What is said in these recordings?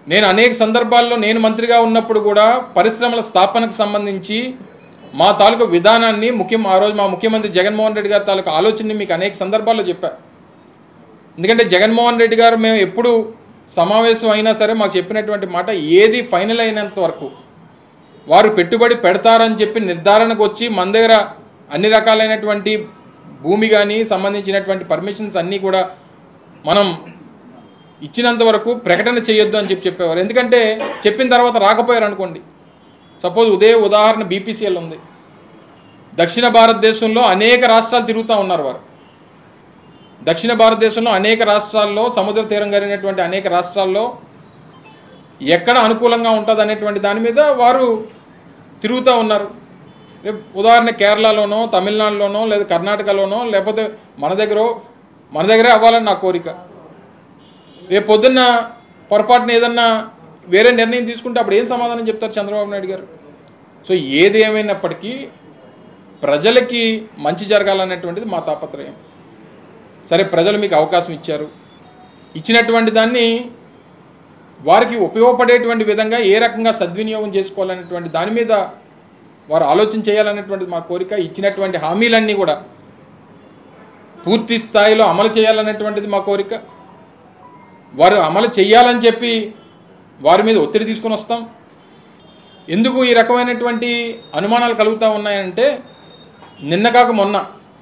నేను అనేక సందర్భాల్లో నేను మంత్రిగా ఉన్నప్పుడు కూడా పరిశ్రమల స్థాపనకు సంబంధించి మా తాలూకు విధానాన్ని ముఖ్యం ఆ రోజు మా ముఖ్యమంత్రి జగన్మోహన్ రెడ్డి గారి తాలూకు ఆలోచనని మీకు అనేక సందర్భాల్లో చెప్పా ఎందుకంటే జగన్మోహన్ రెడ్డి గారు మేము ఎప్పుడు సమావేశం అయినా సరే మాకు చెప్పినటువంటి మాట ఏది ఫైనల్ అయినంత వరకు వారు పెట్టుబడి పెడతారని చెప్పి నిర్ధారణకు వచ్చి మన దగ్గర అన్ని రకాలైనటువంటి భూమి కానీ సంబంధించినటువంటి పర్మిషన్స్ అన్నీ కూడా మనం ఇచ్చినంత వరకు ప్రకటన చేయొద్దు అని చెప్పి చెప్పేవారు ఎందుకంటే చెప్పిన తర్వాత రాకపోయారు అనుకోండి సపోజ్ ఉదే ఉదాహరణ బీపీసీఎల్ ఉంది దక్షిణ భారతదేశంలో అనేక రాష్ట్రాలు తిరుగుతూ ఉన్నారు వారు దక్షిణ భారతదేశంలో అనేక రాష్ట్రాల్లో సముద్ర తీరం కలిగినటువంటి అనేక రాష్ట్రాల్లో ఎక్కడ అనుకూలంగా ఉంటుంది అనేటువంటి దాని మీద వారు తిరుగుతూ ఉన్నారు రేపు ఉదాహరణ కేరళలోనో తమిళనాడులోనో లేదా కర్ణాటకలోనో లేకపోతే మన దగ్గర మన దగ్గరే అవ్వాలని నా కోరిక రేపు పొద్దున్న పొరపాటున ఏదన్నా వేరే నిర్ణయం తీసుకుంటే అప్పుడు ఏం సమాధానం చెప్తారు చంద్రబాబు నాయుడు గారు సో ఏది ఏమైనప్పటికీ ప్రజలకి మంచి జరగాలనేటువంటిది మా తాపత్రయం సరే ప్రజలు మీకు అవకాశం ఇచ్చారు ఇచ్చినటువంటి దాన్ని వారికి ఉపయోగపడేటువంటి విధంగా ఏ రకంగా సద్వినియోగం చేసుకోవాలనేటువంటి దాని మీద వారు ఆలోచన చేయాలనేటువంటిది మా కోరిక ఇచ్చినటువంటి హామీలన్నీ కూడా పూర్తి స్థాయిలో అమలు చేయాలనేటువంటిది మా కోరిక వారు అమలు చేయాలని చెప్పి వారి మీద ఒత్తిడి తీసుకొని వస్తాం ఎందుకు ఈ రకమైనటువంటి అనుమానాలు కలుగుతూ ఉన్నాయంటే నిన్న కాక మొన్న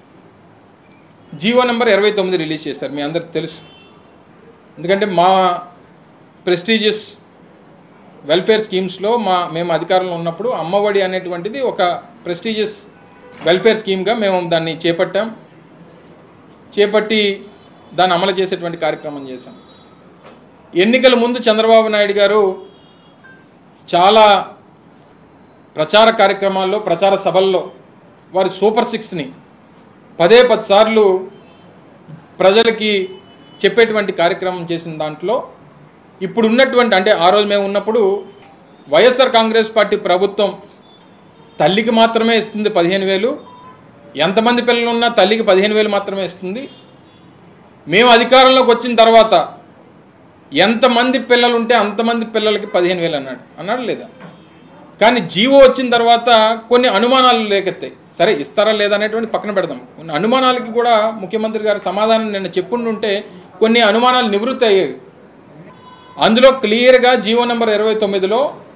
జీవో నెంబర్ ఇరవై తొమ్మిది రిలీజ్ చేశారు మీ అందరికి తెలుసు ఎందుకంటే మా ప్రెస్టీజియస్ వెల్ఫేర్ స్కీమ్స్లో మా మేము అధికారంలో ఉన్నప్పుడు అమ్మఒడి అనేటువంటిది ఒక ప్రెస్టీజియస్ వెల్ఫేర్ స్కీమ్గా మేము దాన్ని చేపట్టాం చేపట్టి దాన్ని అమలు చేసేటువంటి కార్యక్రమం చేశాం ఎన్నికల ముందు చంద్రబాబు నాయుడు గారు చాలా ప్రచార కార్యక్రమాల్లో ప్రచార సభల్లో వారి సూపర్ సిక్స్ని పదే పది సార్లు ప్రజలకి చెప్పేటువంటి కార్యక్రమం చేసిన దాంట్లో ఇప్పుడు ఉన్నటువంటి అంటే ఆ రోజు మేము ఉన్నప్పుడు వైఎస్ఆర్ కాంగ్రెస్ పార్టీ ప్రభుత్వం తల్లికి మాత్రమే ఇస్తుంది పదిహేను వేలు ఎంతమంది పిల్లలు ఉన్నా తల్లికి పదిహేను వేలు మాత్రమే ఇస్తుంది మేము అధికారంలోకి వచ్చిన తర్వాత ఎంతమంది పిల్లలు ఉంటే అంతమంది పిల్లలకి పదిహేను వేలు అన్నాడు అన్నాడు లేదా కానీ జీవో వచ్చిన తర్వాత కొన్ని అనుమానాలు లేకెత్తాయి సరే ఇస్తారా లేదా అనేటువంటి పక్కన పెడదాం కొన్ని అనుమానాలకి కూడా ముఖ్యమంత్రి గారి సమాధానం నిన్న చెప్పుంటుంటే కొన్ని అనుమానాలు నివృత్తి అయ్యేవి అందులో క్లియర్గా జీవో నెంబర్ ఇరవై తొమ్మిదిలో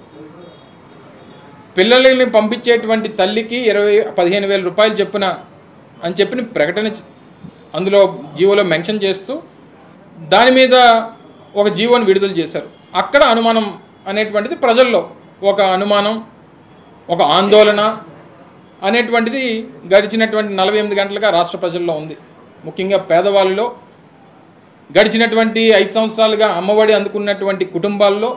పిల్లల్ని పంపించేటువంటి తల్లికి ఇరవై పదిహేను వేల రూపాయలు చెప్పున అని చెప్పిన ప్రకటన చ- అందులో జీవోలో మెన్షన్ చేస్తూ దాని మీద ఒక జీవోని విడుదల చేశారు అక్కడ అనుమానం అనేటువంటిది ప్రజల్లో ఒక అనుమానం ఒక ఆందోళన అనేటువంటిది గడిచినటువంటి నలభై ఎనిమిది గంటలుగా రాష్ట్ర ప్రజల్లో ఉంది ముఖ్యంగా పేదవాళ్ళలో గడిచినటువంటి ఐదు సంవత్సరాలుగా అమ్మఒడి అందుకున్నటువంటి కుటుంబాల్లో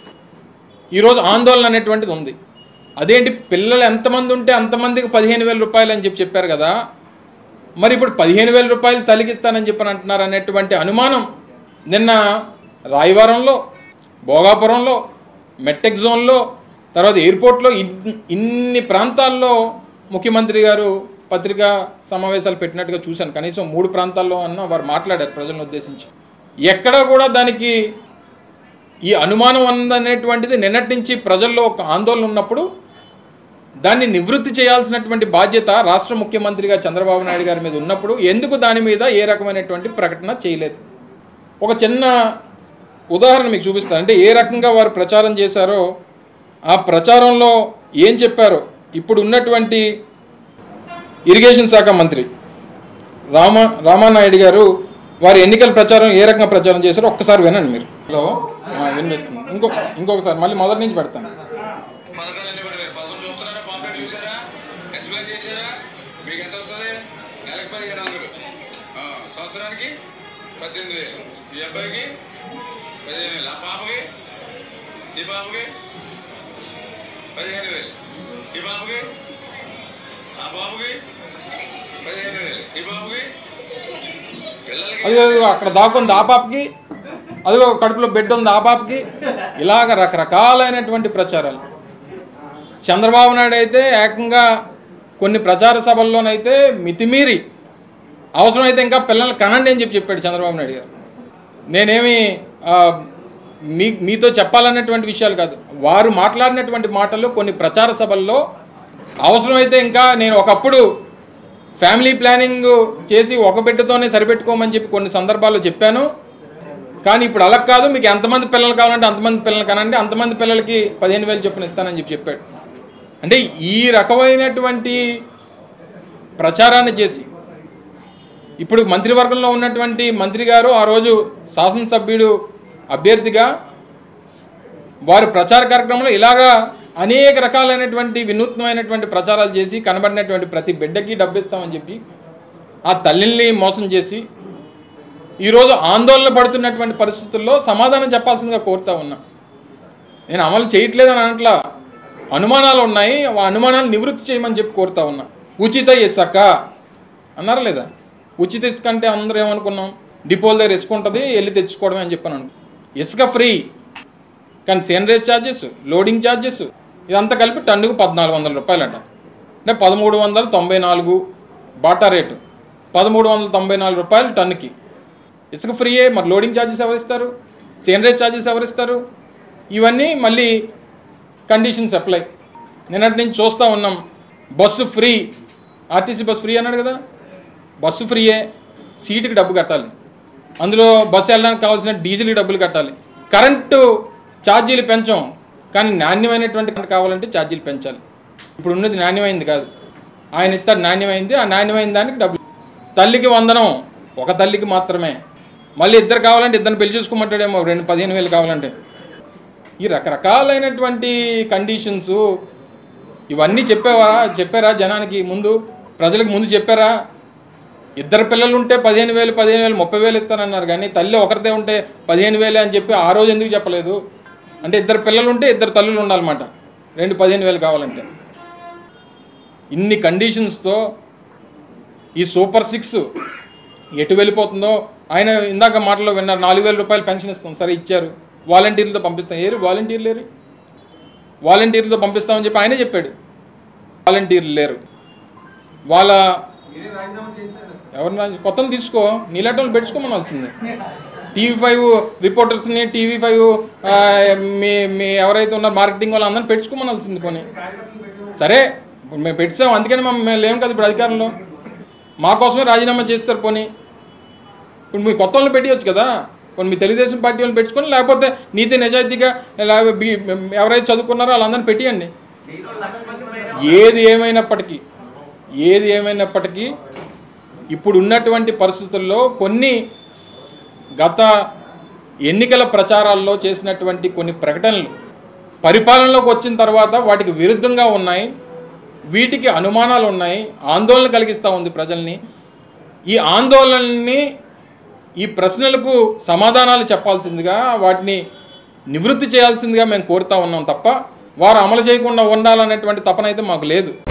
ఈరోజు ఆందోళన అనేటువంటిది ఉంది అదేంటి పిల్లలు ఎంతమంది ఉంటే అంతమందికి పదిహేను వేల రూపాయలు అని చెప్పి చెప్పారు కదా మరి ఇప్పుడు పదిహేను వేల రూపాయలు తలిగిస్తానని చెప్పని అంటున్నారు అనేటువంటి అనుమానం నిన్న రాయవరంలో భోగాపురంలో మెట్టెక్ జోన్లో తర్వాత ఎయిర్పోర్ట్లో ఇన్- ఇన్ని ప్రాంతాల్లో ముఖ్యమంత్రి గారు పత్రికా సమావేశాలు పెట్టినట్టుగా చూశాను కనీసం మూడు ప్రాంతాల్లో అన్న వారు మాట్లాడారు ప్రజలను ఉద్దేశించి ఎక్కడా కూడా దానికి ఈ అనుమానం ఉందనేటువంటిది నిన్నటి నుంచి ప్రజల్లో ఒక ఆందోళన ఉన్నప్పుడు దాన్ని నివృత్తి చేయాల్సినటువంటి బాధ్యత రాష్ట్ర ముఖ్యమంత్రిగా చంద్రబాబు నాయుడు గారి మీద ఉన్నప్పుడు ఎందుకు దాని మీద ఏ రకమైనటువంటి ప్రకటన చేయలేదు ఒక చిన్న ఉదాహరణ మీకు చూపిస్తాను అంటే ఏ రకంగా వారు ప్రచారం చేశారో ఆ ప్రచారంలో ఏం చెప్పారో ఇప్పుడు ఉన్నటువంటి ఇరిగేషన్ శాఖ మంత్రి రామ రామానాయుడు గారు వారి ఎన్నికల ప్రచారం ఏ రకంగా ప్రచారం చేశారో ఒక్కసారి వినండి మీరు హలో ఆ, వినిపిస్తుంది ఇంకో ఇంకొకసారి మళ్ళీ మొదటి నుంచి పెడతాను పథకాలన్నీ పడలేదు పదకొండు చూస్తున్నారా పాంప్లెట్ చూసారా ఎక్స్ప్లెయిన్ చేశారా మీకు ఎంత వస్తుంది నెలకు పదిహేను వందలు ఆ, సంవత్సరానికి పద్దెనిమిది వేలు ఈ అబ్బాయికి పదిహేను వేలు ఆ పాపకి ఈ పాపకి పదిహేను వేలు ఈ పాపకి ఆ బాబుకి పదిహేను వేలు ఈ బాబుకి పిల్లలకి అదిగో అదిగో అక్కడ దాక్కుంది ఆ పాపకి అదిగో కడుపులో బెడ్ ఉంది ఆ పాపకి ఇలాగ రకరకాలైనటువంటి ప్రచారాలు చంద్రబాబు నాయుడు అయితే ఏకంగా కొన్ని ప్రచార సభల్లోనైతే మితిమీరి అవసరమైతే ఇంకా పిల్లల్ని కనండి అని చెప్పి చెప్పాడు చంద్రబాబు నాయుడు గారు నేనేమి ఆ, మీ మీతో చెప్పాలన్నటువంటి విషయాలు కాదు వారు మాట్లాడినటువంటి మాటలు కొన్ని ప్రచార సభల్లో అవసరమైతే ఇంకా నేను ఒకప్పుడు ఫ్యామిలీ ప్లానింగ్ చేసి ఒక బిడ్డతోనే సరిపెట్టుకోమని చెప్పి కొన్ని సందర్భాల్లో చెప్పాను కానీ ఇప్పుడు అలా కాదు మీకు ఎంతమంది పిల్లలు కావాలంటే అంతమంది పిల్లలు కానండి అంతమంది పిల్లలకి పదిహేను వేలు చొప్పున ఇస్తానని చెప్పి చెప్పాడు అంటే ఈ రకమైనటువంటి ప్రచారాన్ని చేసి ఇప్పుడు మంత్రివర్గంలో ఉన్నటువంటి మంత్రి గారు ఆ రోజు శాసనసభ్యుడు అభ్యర్థిగా వారు ప్రచార కార్యక్రమంలో ఇలాగా అనేక రకాలైనటువంటి వినూత్నమైనటువంటి ప్రచారాలు చేసి కనబడినటువంటి ప్రతి బిడ్డకి డబ్బిస్తామని చెప్పి ఆ తల్లిని మోసం చేసి ఈరోజు ఆందోళన పడుతున్నటువంటి పరిస్థితుల్లో సమాధానం చెప్పాల్సిందిగా కోరుతా ఉన్నా నేను అమలు చేయట్లేదని అనట్లా అనుమానాలు ఉన్నాయి ఆ అనుమానాలు నివృత్తి చేయమని చెప్పి కోరుతా ఉన్నా ఉచిత ఇసుక అన్నారా లేదా ఉచిత ఇసుక అంటే అందరూ ఏమనుకున్నాం డిపోల దగ్గర ఇసుక ఉంటుంది వెళ్ళి తెచ్చుకోవడమే అని చెప్పాను ఇసుక ఫ్రీ కానీ సేనరేజ్ ఛార్జెస్ లోడింగ్ ఛార్జెస్ ఇదంతా కలిపి టన్నుకు పద్నాలుగు వందల రూపాయలంట అంటే పదమూడు వందల తొంభై నాలుగు బాటా రేటు పదమూడు వందల తొంభై నాలుగు రూపాయలు టన్నుకి ఇసుక ఫ్రీయే మరి లోడింగ్ ఛార్జెస్ ఎవరిస్తారు సేనరేజ్ ఛార్జెస్ ఎవరిస్తారు ఇవన్నీ మళ్ళీ కండిషన్స్ అప్లై నిన్నటి నుంచి చూస్తూ ఉన్నాం bus free RTC bus free అన్నాడు కదా బస్సు ఫ్రీయే సీటుకి డబ్బు కట్టాలి అందులో బస్సు వెళ్ళడానికి కావాల్సిన డీజిల్కి డబ్బులు కట్టాలి కరెంటు ఛార్జీలు పెంచాం కానీ నాణ్యమైనటువంటి కరెంట్ కావాలంటే ఛార్జీలు పెంచాలి ఇప్పుడు ఉన్నది నాణ్యమైంది కాదు ఆయన ఇస్తారు నాణ్యమైంది ఆ నాణ్యమైన దానికి డబ్బులు తల్లికి వందనం ఒక తల్లికి మాత్రమే మళ్ళీ ఇద్దరు కావాలంటే ఇద్దరిని పెళ్లి చూసుకోమంటాడేమో రెండు పదిహేను వేలు కావాలంటే ఈ రకరకాలైనటువంటి కండిషన్స్ ఇవన్నీ చెప్పావా చెప్పారా జనానికి ముందు ప్రజలకు ముందు చెప్పారా ఇద్దరు పిల్లలు ఉంటే పదిహేను వేలు పదిహేను వేలు ముప్పై వేలు ఇస్తానన్నారు కానీ తల్లి ఒకరిదే ఉంటే పదిహేను వేలే అని చెప్పి ఆ రోజు ఎందుకు చెప్పలేదు అంటే ఇద్దరు పిల్లలు ఉంటే ఇద్దరు తల్లులు ఉండాలన్నమాట రెండు పదిహేను వేలు కావాలంటే ఇన్ని కండిషన్స్తో ఈ సూపర్ సిక్స్ ఎటు వెళ్ళిపోతుందో ఆయన ఇందాక మాటలో విన్నారు నాలుగు వేల రూపాయలు పెన్షన్ ఇస్తాం సరే ఇచ్చారు వాలంటీర్లతో పంపిస్తాం ఏరు వాలంటీర్లు లేరు వాలంటీర్లతో పంపిస్తామని చెప్పి ఆయనే చెప్పాడు వాలంటీర్లు లేరు వాళ్ళ ఎవరిని కొత్త తీసుకో నీలాంటి వాళ్ళు పెట్టుకోమనాల్సిందే టీవీ ఫైవ్ రిపోర్టర్స్ని టీవీ ఫైవ్ మీ మీ ఎవరైతే ఉన్నారో మార్కెటింగ్ వాళ్ళు అందరిని పెట్టుకోమనాల్సింది పోనీ సరే ఇప్పుడు మేము పెట్టాం అందుకని మేము మేము లేము కదా ఇప్పుడు అధికారంలో మా కోసమే రాజీనామా చేస్తారు పోనీ ఇప్పుడు మీ కొత్త వాళ్ళని పెట్టియచ్చు కదా కొన్ని మీ తెలుగుదేశం పార్టీ వాళ్ళని పెట్టుకొని లేకపోతే నీతి నిజాయితీగా లేకపోతే బి- ఎవరైతే చదువుకున్నారో వాళ్ళందరిని పెట్టియండి ఏది ఏమైనప్పటికీ ఏది ఏమైనప్పటికీ ఇప్పుడు ఉన్నటువంటి పరిస్థితుల్లో కొన్ని గత ఎన్నికల ప్రచారాల్లో చేసినటువంటి కొన్ని ప్రకటనలు పరిపాలనలోకి వచ్చిన తర్వాత వాటికి విరుద్ధంగా ఉన్నాయి వీటికి అనుమానాలు ఉన్నాయి ఆందోళన కలిగిస్తూ ఉంది ప్రజల్ని ఈ ఆందోళనని ఈ ప్రశ్నలకు సమాధానాలు చెప్పాల్సిందిగా వాటిని నివృత్తి చేయాల్సిందిగా మేము కోరుతా ఉన్నాం తప్ప వారు అమలు చేయకుండా ఉండాలనేటువంటి తపనైతే మాకు లేదు